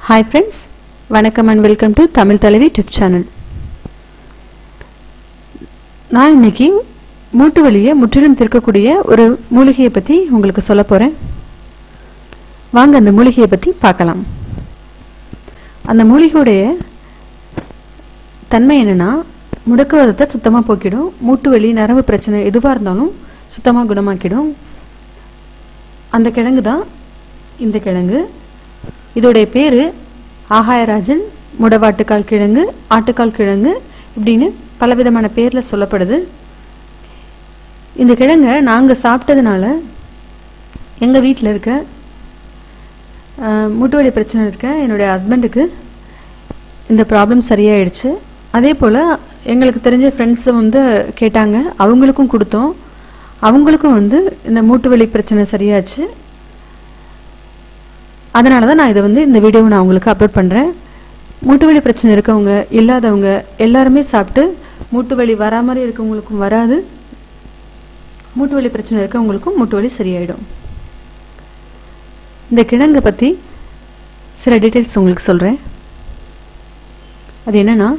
hi friends வணக்கம் and welcome to Tamil Thalaivi tip channel நான் இன்னைக்கு மூட்டு வலியை முற்றிலும் தீர்க்கக்கூடிய ஒரு மூலிகையை பற்றி உங்களுக்கு சொல்ல போகிறேன் வாங்க அந்த மூலிகையை பற்றி பார்க்கலாம் அந்த மூலிகையுடைய தன்மை என்னன்னா முடக்குவாதத்தை சுத்தமாக போக்கிடும் மூட்டு வலி நரம்பு பிரச்சனை எதுவாக இருந்தாலும் சுத்தமாக குணமாக்கிடும் அந்த கிழங்கு தான் இந்த கிழங்கு இதோடைய பேர் ஆகாயராஜன் முடவாட்டுக்கால் கிழங்கு ஆட்டுக்கால் கிழங்கு இப்படின்னு பலவிதமான பேரில் சொல்லப்படுது இந்த கிழங்கை நாங்கள் சாப்பிட்டதுனால எங்கள் வீட்டில் இருக்க மூட்டுவலி பிரச்சனை இருக்க என்னுடைய ஹஸ்பண்டுக்கு இந்த ப்ராப்ளம் சரியாயிடுச்சு அதே போல் எங்களுக்கு தெரிஞ்ச ஃப்ரெண்ட்ஸ் வந்து கேட்டாங்க அவங்களுக்கும் கொடுத்தோம் அவங்களுக்கும் வந்து இந்த மூட்டு வலி பிரச்சனை சரியாச்சு அதனால தான் நான் இதை வந்து இந்த வீடியோவை நான் உங்களுக்கு அப்லோட் பண்ணுறேன் மூட்டு வலி பிரச்சனை இருக்கவங்க இல்லாதவங்க எல்லாருமே சாப்பிட்டு மூட்டு வலி வரா மாதிரி இருக்கவங்களுக்கும் வராது மூட்டு வலி பிரச்சனை இருக்கவங்களுக்கும் மூட்டு வலி சரியாயிடும் இந்த கிழங்கை பற்றி சில டீட்டெயில்ஸ் உங்களுக்கு சொல்கிறேன் அது என்னன்னா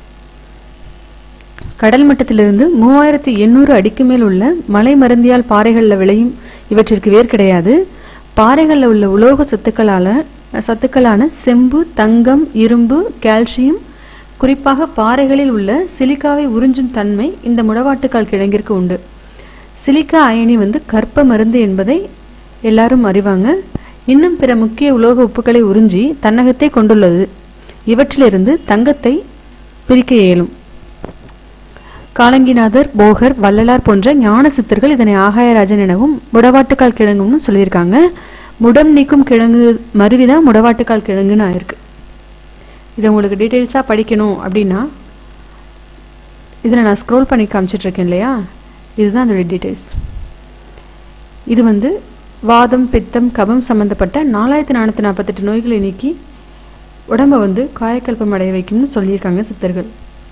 கடல் மட்டத்திலிருந்து மூவாயிரத்தி எண்ணூறு அடிக்கு மேல் உள்ள மலை மருந்தியால் பாறைகளில் விளையும் இவற்றிற்கு வேர் கிடையாது பாறைகளில் உள்ள உலோக சத்துக்களால சத்துக்களான செம்பு தங்கம் இரும்பு கால்சியம் குறிப்பாக பாறைகளில் உள்ள சிலிக்காவை உறிஞ்சும் தன்மை இந்த முடவாட்டுக்கால் கிழங்கிற்கு உண்டு சிலிக்கா அயனி வந்து கற்ப மருந்து என்பதை எல்லாரும் அறிவாங்க இன்னும் பிற முக்கிய உலோக உப்புக்களை உறிஞ்சி தன்னகத்தை கொண்டுள்ளது இவற்றிலிருந்து தங்கத்தை பிரிக்க இயலும் காலங்கிநாதர் போகர் வள்ளலார் போன்ற ஞான சித்தர்கள் இதனை ஆகாயராஜன் எனவும் முடவாட்டுக்கால் கிழங்குன்னு சொல்லியிருக்காங்க முடம் நீக்கும் கிழங்கு மருவிதான் முடவாட்டுக்கால் கிழங்குன்னு ஆயிருக்கு இதை உங்களுக்கு டீட்டெயில்ஸாக படிக்கணும் அப்படின்னா இதில் நான் ஸ்க்ரோல் பண்ணி காமிச்சிட்ருக்கேன் இல்லையா இதுதான் அதோடைய டீட்டெயில்ஸ் இது வந்து வாதம் பித்தம் கபம் சம்மந்தப்பட்ட நாலாயிரத்தி நானூற்றி நாற்பத்தெட்டு நோய்களை நீக்கி உடம்பை வந்து காயக்கல்பம் அடைய வைக்கும்னு சொல்லியிருக்காங்க சித்தர்கள்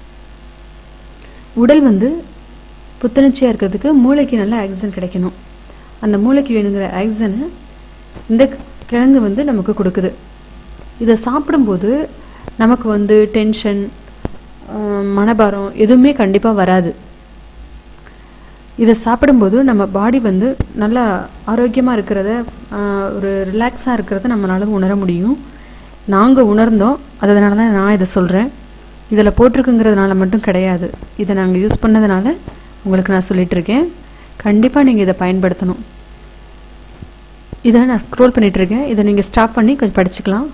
உடல் வந்து புத்துணர்ச்சியாக இருக்கிறதுக்கு மூளைக்கு நல்ல ஆக்சிஜன் கிடைக்கணும் அந்த மூளைக்கு வேணுங்கிற ஆக்சிஜனை இந்த கிழங்கு வந்து நமக்கு கொடுக்குது இதை சாப்பிடும்போது நமக்கு வந்து டென்ஷன் மனபாரம் எதுவுமே கண்டிப்பாக வராது இதை சாப்பிடும்போது நம்ம பாடி வந்து நல்லா ஆரோக்கியமாக இருக்கிறத ஒரு ரிலாக்ஸாக இருக்கிறத நம்மளால உணர முடியும் நாங்கள் உணர்ந்தோம் அதனால தான் நான் இதை சொல்கிறேன் இதில் போட்டிருக்குங்கிறதுனால மட்டும் கிடையாது இதை நாங்கள் யூஸ் பண்ணதுனால உங்களுக்கு நான் சொல்லிட்டு இருக்கேன் கண்டிப்பாக நீங்கள் இதை பயன்படுத்தணும் இதை நான் ஸ்க்ரோல் பண்ணிகிட்ருக்கேன் இதை நீங்கள் ஸ்டாப் பண்ணி கொஞ்சம் படிச்சுக்கலாம்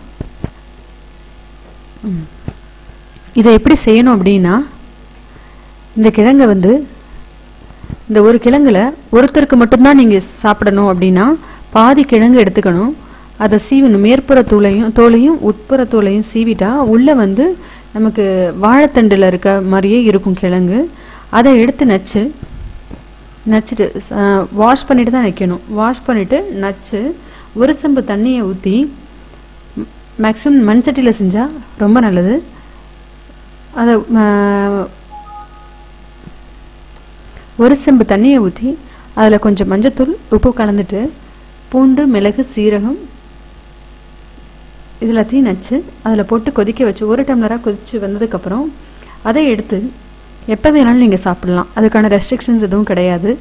இதை எப்படி செய்யணும் அப்படின்னா இந்த கிழங்கை வந்து இந்த ஒரு கிழங்குல ஒருத்தருக்கு மட்டும்தான் நீங்கள் சாப்பிடணும் அப்படின்னா பாதி கிழங்கு எடுத்துக்கணும் அதை சீவணும் மேற்புற தூளையும் தோலையும் உட்புற தோலையும் சீவிட்டா உள்ளே வந்து நமக்கு வாழைத்தண்டில் இருக்க மாதிரியே இருக்கும் கிழங்கு அதை எடுத்து நச்சு நச்சுட்டு வாஷ் பண்ணிட்டு தான் வைக்கணும் வாஷ் பண்ணிவிட்டு நச்சு ஒரு செம்பு தண்ணியை ஊற்றி மேக்ஸிமம் மண் சட்டியில் செஞ்சால் ரொம்ப நல்லது அதை ஒரு செம்பு தண்ணியை ஊற்றி அதில் கொஞ்சம் மஞ்சத்தூள் உப்பு கலந்துட்டு பூண்டு மிளகு சீரகம் இது எல்லாத்தையும் நச்சு அதில் போட்டு கொதிக்க வச்சு ஒரு டம்ளராக கொதித்து வந்ததுக்கப்புறம் அதை எடுத்து எப்போ வேணாலும் நீங்கள் சாப்பிட்லாம் அதுக்கான ரெஸ்ட்ரிக்ஷன்ஸ் எதுவும் கிடையாது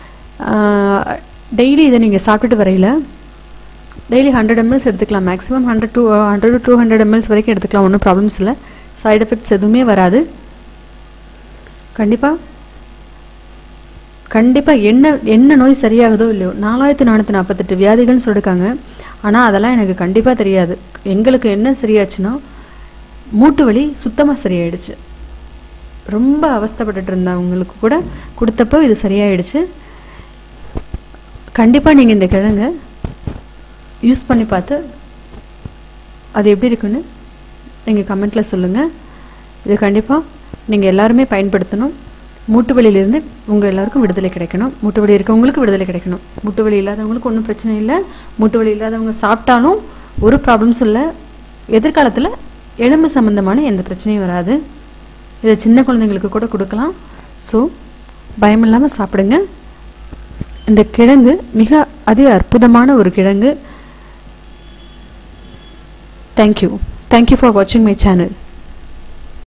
டெய்லி இதை நீங்கள் சாப்பிட்டுட்டு வரையில் டெய்லி ஹண்ட்ரட் எம்எல்ஸ் எடுத்துக்கலாம் maximum hundred two hundred to two hundred mls வரைக்கும் எடுத்துக்கலாம் ஒன்றும் ப்ராப்ளம்ஸ் இல்லை சைடு எஃபெக்ட்ஸ் எதுவுமே வராது கண்டிப்பாக கண்டிப்பாக என்ன என்ன நோய் சரியாகுதோ இல்லையோ நாலாயிரத்தி நானூற்றி நாற்பத்தெட்டு வியாதிகள்னு சொல்லியிருக்காங்க ஆனால் அதெல்லாம் எனக்கு கண்டிப்பாக தெரியாது எங்களுக்கு என்ன சரியாச்சுன்னா மூட்டு வலி சுத்தமாக சரியாயிடுச்சு ரொம்ப அவஸ்தப்பட்டுட்டு இருந்தவங்களுக்கு கூட கொடுத்தப்போ இது சரியாயிடுச்சு கண்டிப்பாக நீங்கள் இந்த கிழங்க யூஸ் பண்ணி பார்த்து அது எப்படி இருக்குன்னு நீங்கள் கமெண்ட்டில் சொல்லுங்கள் இது கண்டிப்பாக நீங்கள் எல்லாருமே பயன்படுத்தணும் மூட்டு வலியிலிருந்து உங்கள் எல்லாருக்கும் விடுதலை கிடைக்கணும் மூட்டு வலி இருக்கவங்களுக்கு விடுதலை கிடைக்கணும் மூட்டு வலி இல்லாதவங்களுக்கு ஒன்றும் பிரச்சனை இல்லை மூட்டு வலி இல்லாதவங்க சாப்பிட்டாலும் ஒரு ப்ராப்ளம்ஸ் இல்லை எதிர்காலத்தில் எலும்பு சம்மந்தமான எந்த பிரச்சனையும் வராது இதை சின்ன குழந்தைங்களுக்கு கூட கொடுக்கலாம் ஸோ பயமில்லாமல் சாப்பிடுங்க இந்த கிழங்கு மிக அதி அற்புதமான ஒரு கிழங்கு தேங்க்யூ தேங்க்யூ ஃபார் வாட்சிங் மை சேனல்